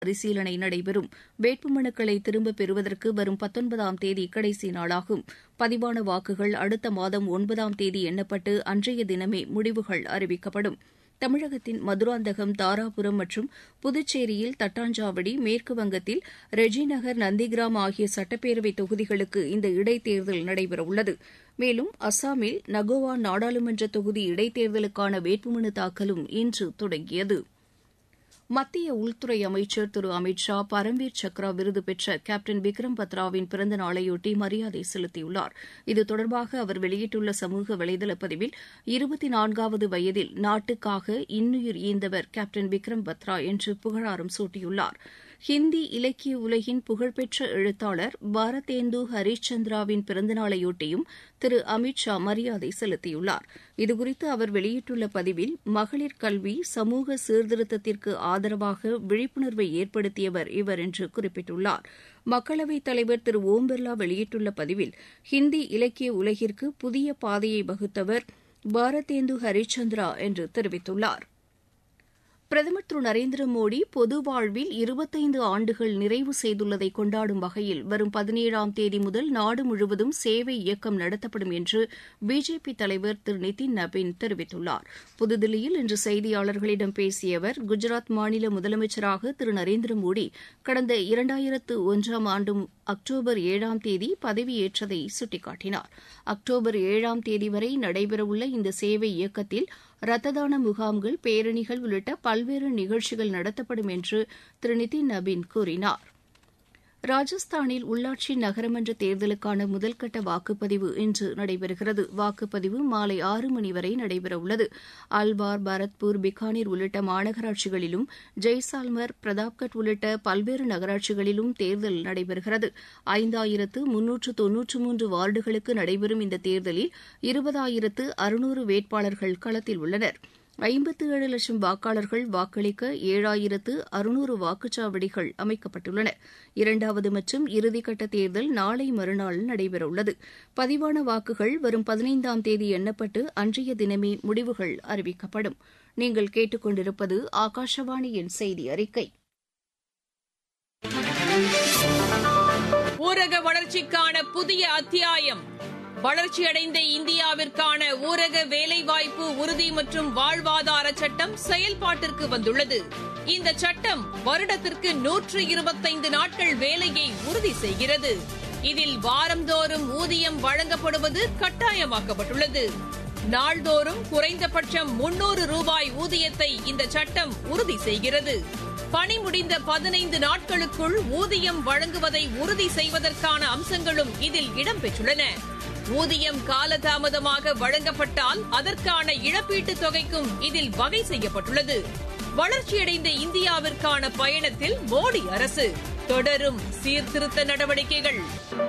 பரிசீலனை நடைபெறும் வேட்புமனுக்களை திரும்பப் பெறுவதற்கு வரும் பத்தொன்பதாம் தேதி கடைசி நாளாகும் பதிவான வாக்குகள் அடுத்த மாதம் ஒன்பதாம் தேதி எண்ணப்பட்டு அன்றைய தினமே முடிவுகள் அறிவிக்கப்படும் தமிழகத்தின் மதுராந்தகம் தாராபுரம் மற்றும் புதுச்சேரியில் தட்டாஞ்சாவடி மேற்குவங்கத்தில் ரெஜிநகர் நந்திகிராம் ஆகிய சட்டப்பேரவை தொகுதிகளுக்கு இந்த இடைத்தேர்தல் நடைபெறவுள்ளது மேலும் அஸ்ஸாமில் நகோவா நாடாளுமன்ற தொகுதி இடைத்தேர்தலுக்கான வேட்புமனு தாக்கலும் இன்று தொடங்கியது மத்திய உள்துறை அமைச்சர் திரு அமித் ஷா பரம்வீர் சக்ரா விருது பெற்ற கேப்டன் விக்ரம் பத்ராவின் பிறந்த நாளையொட்டி மரியாதை செலுத்தியுள்ளார் இது தொடர்பாக அவர் வெளியிட்டுள்ள சமூக வலைதள பதிவில் இருபத்தி நான்காவது வயதில் நாட்டுக்காக இன்னுயிர் ஈந்தவர் கேப்டன் விக்ரம் பத்ரா என்று புகழாரம் சூட்டியுள்ளார் ஹிந்தி இலக்கிய உலகின் புகழ்பெற்ற எழுத்தாளர் பாரதேந்து ஹரிஷ்சந்திராவின் பிறந்தநாளையொட்டியும் திரு அமித் ஷா மரியாதை செலுத்தியுள்ளார் இதுகுறித்து அவர் வெளியிட்டுள்ள பதிவில் மகளிர் கல்வி சமூக சீர்திருத்தத்திற்கு ஆதரவாக விழிப்புணர்வை ஏற்படுத்தியவர் இவர் என்று குறிப்பிட்டுள்ளார் மக்களவைத் தலைவர் திரு ஓம் பிர்லா வெளியிட்டுள்ள பதிவில் ஹிந்தி இலக்கிய உலகிற்கு புதிய பாதையை வகுத்தவர் பாரதேந்து ஹரிச்சந்திரா என்று தெரிவித்துள்ளார் பிரதமர் திரு நரேந்திர மோடி பொது வாழ்வில் இருபத்தைந்து ஆண்டுகள் நிறைவு செய்துள்ளதை கொண்டாடும் வகையில் வரும் பதினேழாம் தேதி முதல் நாடு முழுவதும் சேவை இயக்கம் நடத்தப்படும் என்று பிஜேபி தலைவர் திரு நிதின் நபீன் தெரிவித்துள்ளார் புதுதில்லியில் இன்று செய்தியாளர்களிடம் பேசிய அவர் குஜராத் மாநில முதலமைச்சராக திரு நரேந்திர மோடி கடந்த இரண்டாயிரத்து ஒன்றாம் ஆண்டு அக்டோபர் ஏழாம் தேதி பதவியேற்றதை சுட்டிக்காட்டினார் அக்டோபர் ஏழாம் தேதி வரை நடைபெறவுள்ள இந்த சேவை இயக்கத்தில் ரத்த தான முகாம்கள் பேரணிகள் உள்ளிட்ட பல்வேறு நிகழ்ச்சிகள் நடத்தப்படும் என்று திரு நிதின் நபீன் கூறினார் ராஜஸ்தானில் உள்ளாட்சி நகரமன்ற தேர்தலுக்கான முதல்கட்ட வாக்குப்பதிவு இன்று நடைபெறுகிறது வாக்குப்பதிவு மாலை ஆறு மணி வரை நடைபெறவுள்ளது அல்வார் பரத்பூர் பிகானீர் உள்ளிட்ட மாநகராட்சிகளிலும் ஜெய்சால்மர் பிரதாப்கட் உள்ளிட்ட பல்வேறு நகராட்சிகளிலும் தேர்தல் நடைபெறுகிறது ஐந்தாயிரத்து முன்னூற்று தொன்னூற்று மூன்று வார்டுகளுக்கு நடைபெறும் இந்த தேர்தலில் இருபதாயிரத்து அறுநூறு வேட்பாளர்கள் களத்தில் உள்ளனர் ஐம்பத்து ஏழு லட்சம் வாக்காளர்கள் வாக்களிக்க ஏழாயிரத்து அறுநூறு வாக்குச்சாவடிகள் அமைக்கப்பட்டுள்ளன இரண்டாவது மற்றும் இறுதிக்கட்ட தேர்தல் நாளை மறுநாள் நடைபெறவுள்ளது பதிவான வாக்குகள் வரும் பதினைந்தாம் தேதி எண்ணப்பட்டு அன்றைய தினமே முடிவுகள் அறிவிக்கப்படும் நீங்கள் கேட்டுக்கொண்டிருப்பது ஆகாஷவாணியின் செய்தி அறிக்கை ஊரக வளர்ச்சிக்கான புதிய அத்தியாயம் வளர்ச்சியடைந்த இந்தியாவிற்கான ஊரக வேலைவாய்ப்பு உறுதி மற்றும் வாழ்வாதார சட்டம் செயல்பாட்டிற்கு வந்துள்ளது இந்த சட்டம் வருடத்திற்கு நூற்று இருபத்தைந்து நாட்கள் வேலையை உறுதி செய்கிறது இதில் வாரந்தோறும் ஊதியம் வழங்கப்படுவது கட்டாயமாக்கப்பட்டுள்ளது நாள்தோறும் குறைந்தபட்சம் முன்னூறு ரூபாய் ஊதியத்தை இந்த சட்டம் உறுதி செய்கிறது பணி முடிந்த பதினைந்து நாட்களுக்குள் ஊதியம் வழங்குவதை உறுதி செய்வதற்கான அம்சங்களும் இதில் இடம்பெற்றுள்ளன ஊதியம் காலதாமதமாக வழங்கப்பட்டால் அதற்கான இழப்பீட்டுத் தொகைக்கும் இதில் வகை செய்யப்பட்டுள்ளது வளர்ச்சியடைந்த இந்தியாவிற்கான பயணத்தில் மோடி அரசு தொடரும் சீர்திருத்த நடவடிக்கைகள்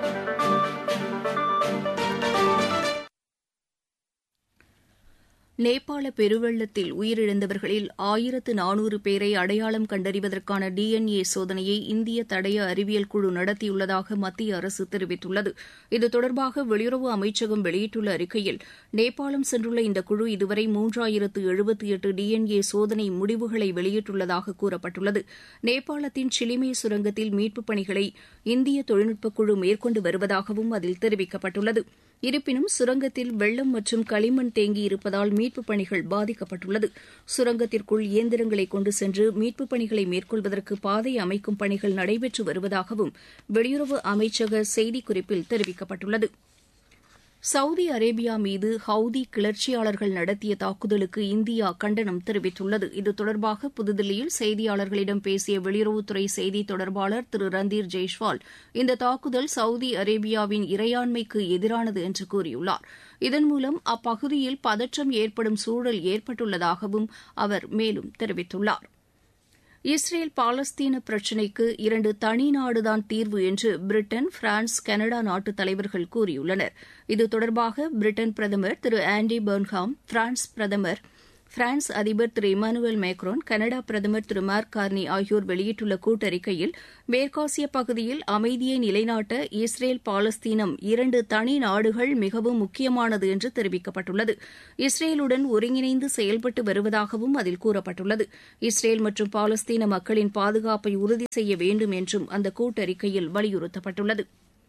நேபாள பெருவெள்ளத்தில் உயிரிழந்தவர்களில் ஆயிரத்து நானூறு பேரை அடையாளம் கண்டறிவதற்கான டிஎன்ஏ சோதனையை இந்திய தடய அறிவியல் குழு நடத்தியுள்ளதாக மத்திய அரசு தெரிவித்துள்ளது இது தொடர்பாக வெளியுறவு அமைச்சகம் வெளியிட்டுள்ள அறிக்கையில் நேபாளம் சென்றுள்ள இந்த குழு இதுவரை மூன்றாயிரத்து எழுபத்தி எட்டு டிஎன்ஏ சோதனை முடிவுகளை வெளியிட்டுள்ளதாக கூறப்பட்டுள்ளது நேபாளத்தின் சிலிமே சுரங்கத்தில் மீட்புப் பணிகளை இந்திய தொழில்நுட்பக் குழு மேற்கொண்டு வருவதாகவும் அதில் தெரிவிக்கப்பட்டுள்ளது இருப்பினும் சுரங்கத்தில் வெள்ளம் மற்றும் களிமண் தேங்கியிருப்பதால் மீட்புப் பணிகள் பாதிக்கப்பட்டுள்ளது சுரங்கத்திற்குள் இயந்திரங்களை கொண்டு சென்று மீட்புப் பணிகளை மேற்கொள்வதற்கு பாதை அமைக்கும் பணிகள் நடைபெற்று வருவதாகவும் வெளியுறவு அமைச்சக செய்திக்குறிப்பில் தெரிவிக்கப்பட்டுள்ளது சவுதி அரேபியா மீது ஹவுதி கிளர்ச்சியாளர்கள் நடத்திய தாக்குதலுக்கு இந்தியா கண்டனம் தெரிவித்துள்ளது இது தொடர்பாக புதுதில்லியில் செய்தியாளர்களிடம் பேசிய வெளியுறவுத்துறை செய்தி தொடர்பாளர் திரு ரந்தீர் ஜெய்ஷ்வால் இந்த தாக்குதல் சவுதி அரேபியாவின் இறையாண்மைக்கு எதிரானது என்று கூறியுள்ளார் இதன் மூலம் அப்பகுதியில் பதற்றம் ஏற்படும் சூழல் ஏற்பட்டுள்ளதாகவும் அவர் மேலும் தெரிவித்துள்ளார் இஸ்ரேல் பாலஸ்தீன பிரச்சினைக்கு இரண்டு தனி நாடுதான் தீர்வு என்று பிரிட்டன் பிரான்ஸ் கனடா நாட்டு தலைவர்கள் கூறியுள்ளனர் இது தொடர்பாக பிரிட்டன் பிரதமர் திரு ஆண்டி பர்ன்ஹாம் பிரான்ஸ் பிரதமர் பிரான்ஸ் அதிபர் திரு இமானுவேல் மேக்ரோன் கனடா பிரதமர் திரு மார்க் கார்னி ஆகியோர் வெளியிட்டுள்ள கூட்டறிக்கையில் மேற்காசிய பகுதியில் அமைதியை நிலைநாட்ட இஸ்ரேல் பாலஸ்தீனம் இரண்டு தனி நாடுகள் மிகவும் முக்கியமானது என்று தெரிவிக்கப்பட்டுள்ளது இஸ்ரேலுடன் ஒருங்கிணைந்து செயல்பட்டு வருவதாகவும் அதில் கூறப்பட்டுள்ளது இஸ்ரேல் மற்றும் பாலஸ்தீன மக்களின் பாதுகாப்பை உறுதி செய்ய வேண்டும் என்றும் அந்த கூட்டறிக்கையில் வலியுறுத்தப்பட்டுள்ளது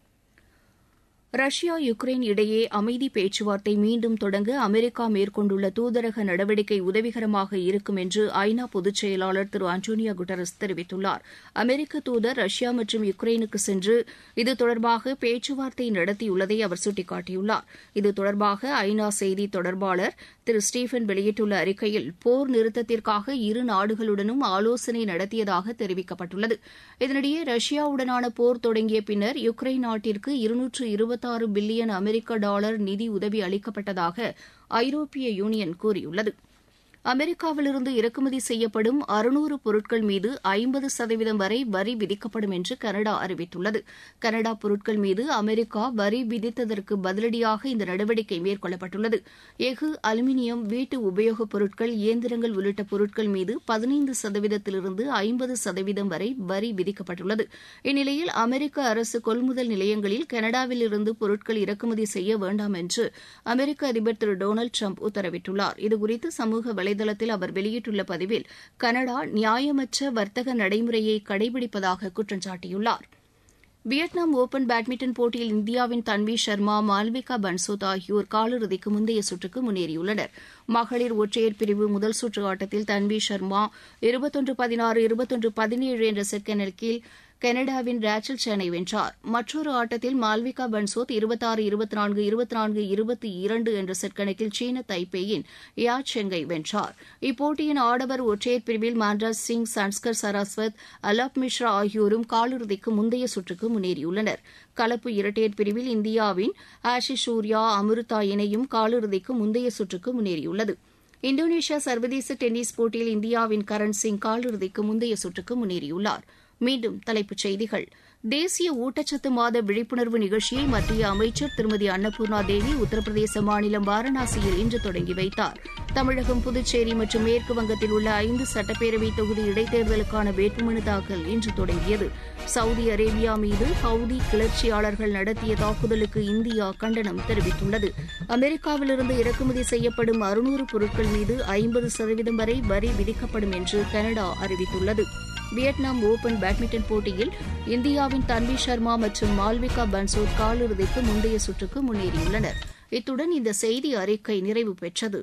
ரஷ்யா யுக்ரைன் இடையே அமைதி பேச்சுவார்த்தை மீண்டும் தொடங்க அமெரிக்கா மேற்கொண்டுள்ள தூதரக நடவடிக்கை உதவிகரமாக இருக்கும் என்று ஐநா பொதுச் செயலாளர் திரு அண்டோனியோ குட்டரஸ் தெரிவித்துள்ளார் அமெரிக்க தூதர் ரஷ்யா மற்றும் யுக்ரைனுக்கு சென்று இது தொடர்பாக பேச்சுவார்த்தை நடத்தியுள்ளதை அவர் சுட்டிக்காட்டியுள்ளார் இது தொடர்பாக ஐநா செய்தி தொடர்பாளர் திரு ஸ்டீபன் வெளியிட்டுள்ள அறிக்கையில் போர் நிறுத்தத்திற்காக இரு நாடுகளுடனும் ஆலோசனை நடத்தியதாக தெரிவிக்கப்பட்டுள்ளது இதனிடையே ரஷ்யாவுடனான போர் தொடங்கிய பின்னர் யுக்ரைன் நாட்டிற்கு இருநூற்று இருபத்தாறு பில்லியன் அமெரிக்க டாலர் நிதி உதவி அளிக்கப்பட்டதாக ஐரோப்பிய யூனியன் கூறியுள்ளது அமெரிக்காவிலிருந்து இறக்குமதி செய்யப்படும் அறுநூறு பொருட்கள் மீது ஐம்பது சதவீதம் வரை வரி விதிக்கப்படும் என்று கனடா அறிவித்துள்ளது கனடா பொருட்கள் மீது அமெரிக்கா வரி விதித்ததற்கு பதிலடியாக இந்த நடவடிக்கை மேற்கொள்ளப்பட்டுள்ளது எஃகு அலுமினியம் வீட்டு உபயோகப் பொருட்கள் இயந்திரங்கள் உள்ளிட்ட பொருட்கள் மீது பதினைந்து சதவீதத்திலிருந்து ஐம்பது சதவீதம் வரை வரி விதிக்கப்பட்டுள்ளது இந்நிலையில் அமெரிக்க அரசு கொள்முதல் நிலையங்களில் கனடாவில் இருந்து பொருட்கள் இறக்குமதி செய்ய வேண்டாம் என்று அமெரிக்க அதிபர் திரு டொனால்டு ட்ரம்ப் உத்தரவிட்டுள்ளார் இதுகுறித்து சமூக வலைதளத்தில் அவர் வெளியிட்டுள்ள பதிவில் கனடா நியாயமற்ற வர்த்தக நடைமுறையை கடைபிடிப்பதாக குற்றம் சாட்டியுள்ளார் வியட்நாம் ஒபன் பேட்மிண்டன் போட்டியில் இந்தியாவின் தன்வி சர்மா மால்விகா பன்சோத் ஆகியோர் காலிறுதிக்கு முந்தைய சுற்றுக்கு முன்னேறியுள்ளனர் மகளிர் ஒற்றையர் பிரிவு முதல் சுற்று ஆட்டத்தில் தன்வி சர்மா இருபத்தொன்று பதினாறு இருபத்தொன்று பதினேழு என்ற செட் கணக்கில் கனடாவின் ரேச்சல் சென்னை வென்றார் மற்றொரு ஆட்டத்தில் மால்விகா பன்சோத் இருபத்தாறு இருபத்தி நான்கு இருபத்தி நான்கு இருபத்தி இரண்டு என்ற செட் கணக்கில் சீன தைப்பேயின் யா செங்கை வென்றார் இப்போட்டியின் ஆடவர் ஒற்றையர் பிரிவில் மான்ராஜ் சிங் சன்ஸ்கர் சரஸ்வத் அலாப் மிஸ்ரா ஆகியோரும் காலிறுதிக்கு முந்தைய சுற்றுக்கு முன்னேறியுள்ளனர் கலப்பு இரட்டையர் பிரிவில் இந்தியாவின் ஆஷிஷ் சூர்யா அமிர்தா இணையும் காலிறுதிக்கு முந்தைய சுற்றுக்கு முன்னேறியுள்ளது இந்தோனேஷியா சர்வதேச டென்னிஸ் போட்டியில் இந்தியாவின் கரண் சிங் காலிறுதிக்கு முந்தைய சுற்றுக்கு முன்னேறியுள்ளார் மீண்டும் தலைப்புச் செய்திகள் தேசிய ஊட்டச்சத்து மாத விழிப்புணர்வு நிகழ்ச்சியை மத்திய அமைச்சர் திருமதி அன்னபூர்ணா தேவி உத்தரப்பிரதேச மாநிலம் வாரணாசியில் இன்று தொடங்கி வைத்தார் தமிழகம் புதுச்சேரி மற்றும் மேற்கு வங்கத்தில் உள்ள ஐந்து சட்டப்பேரவை தொகுதி இடைத்தேர்தலுக்கான வேட்புமனு தாக்கல் இன்று தொடங்கியது சவுதி அரேபியா மீது ஹவுதி கிளர்ச்சியாளர்கள் நடத்திய தாக்குதலுக்கு இந்தியா கண்டனம் தெரிவித்துள்ளது அமெரிக்காவிலிருந்து இறக்குமதி செய்யப்படும் அறுநூறு பொருட்கள் மீது ஐம்பது சதவீதம் வரை வரி விதிக்கப்படும் என்று கனடா அறிவித்துள்ளது வியட்நாம் ஓபன் பேட்மிண்டன் போட்டியில் இந்தியாவின் தன்வி சர்மா மற்றும் மால்விகா பன்சோத் காலிறுதிக்கு முந்தைய சுற்றுக்கு முன்னேறியுள்ளனர் இத்துடன் இந்த செய்தி அறிக்கை நிறைவு பெற்றது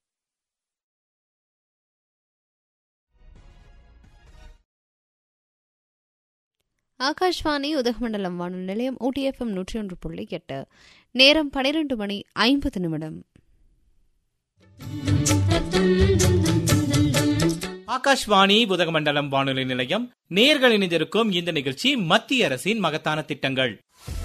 ஆகாஷ்வாணி உதகமண்டலம் வானொலி நிலையம் ஊட்டிஎஃப்எம் நூற்றி ஒன்று புள்ளி எட்டு நேரம் பனிரெண்டு மணி ஐம்பது நிமிடம் ஆகாஷ்வாணி உதகமண்டலம் வானொலி நிலையம் நேர்கள் இணைந்திருக்கும் இந்த நிகழ்ச்சி மத்திய அரசின் மகத்தான திட்டங்கள்